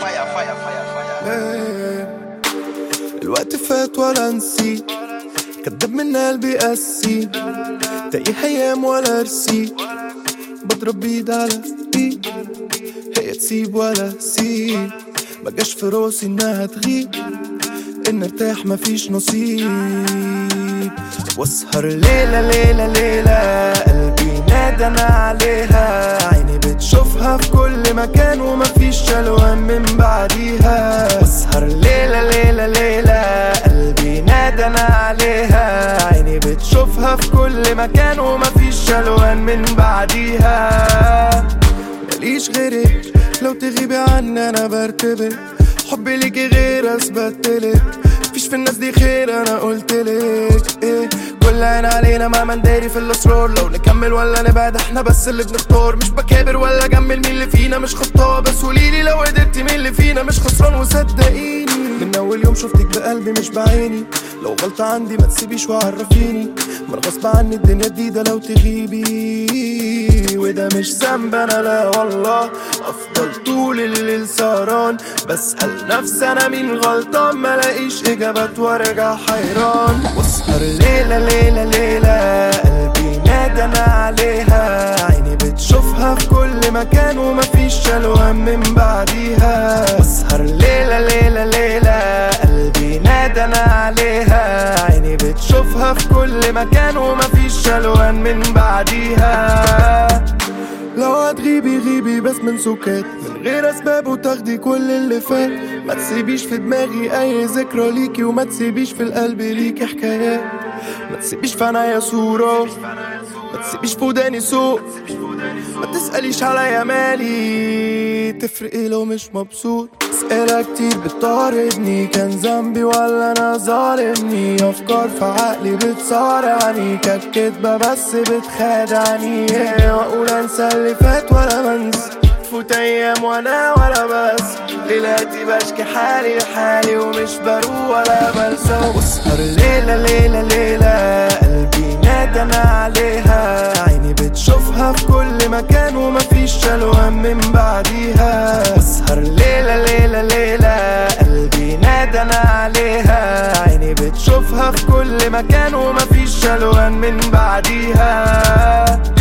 fire, fire, fire, fire. إيه. الوقت فات ولا نسيت كدب من قلبي قسي تايه ايام ولا رسيت بضرب بيد على ايد هي تسيب ولا سيب بقاش في راسي انها تغيب ان ارتاح مفيش نصيب واسهر ليلة ليلة ليلة قلبي نادى انا عليها عيني بتشوفها في كل مكان ومفيش شلوان من بعديها واسهر ليلة ليلة ليلة قلبي نادى انا عليها عيني بتشوفها في كل مكان ومفيش شلوان من بعديها ماليش غيرك لو تغيبي عني انا برتبك حبي ليكي غير اثبتلك مفيش في الناس دي خير انا قلتلك ايه كل عين علينا ما منداري في الاسرار لو نكمل ولا نبعد احنا بس اللي بنختار مش بكابر ولا اجمل مين اللي فينا مش خطاب بس قوليلي لو قدرتي مين اللي فينا مش خسران وصدقيني من اول يوم شفتك بقلبي مش بعيني لو غلطة عندي ما تسيبيش وعرفيني من غصب عني الدنيا جديدة لو تغيبي وده مش ذنب انا لا والله افضل طول الليل سهران بسأل نفسي انا مين غلطان ملاقيش اجابات وارجع حيران واسهر ليلة ليلة ليلة قلبي نادى انا عليها عيني بتشوفها في كل مكان ومفيش شلوان من بعديها واسهر ليلة ليلة ليلة قلبي نادى انا عليها عيني بتشوفها في كل مكان ومفيش شلوان من بعديها لو هتغيبي غيبي بس من سكات من غير اسباب وتاخدي كل اللي فات ما تسيبيش في دماغي اي ذكرى ليكي وما تسيبيش في القلب ليكي حكايات ما تسيبيش في عينيا صورة ما تسيبيش في وداني سوق ما تسأليش عليا مالي تفرق ايه لو مش مبسوط اسئلة كتير بتطاردني كان ذنبي ولا انا ظالمني افكار في عقلي بتصارعني كانت كدبة بس بتخادعني واقول انسى اللي فات ولا منسى تفوت ايام وانا ولا بس ليلاتي بشكي حالي لحالي ومش بروح ولا بنسى واسهر ليلة ليلة ليلة قلبي نادى انا عليها عيني بتشوفها في كل مكان ومفيش شلوان من بعديها واسهر ليلة ليلة ليلة قلبي نادى انا عليها عيني بتشوفها في كل مكان ومفيش شلوان من بعديها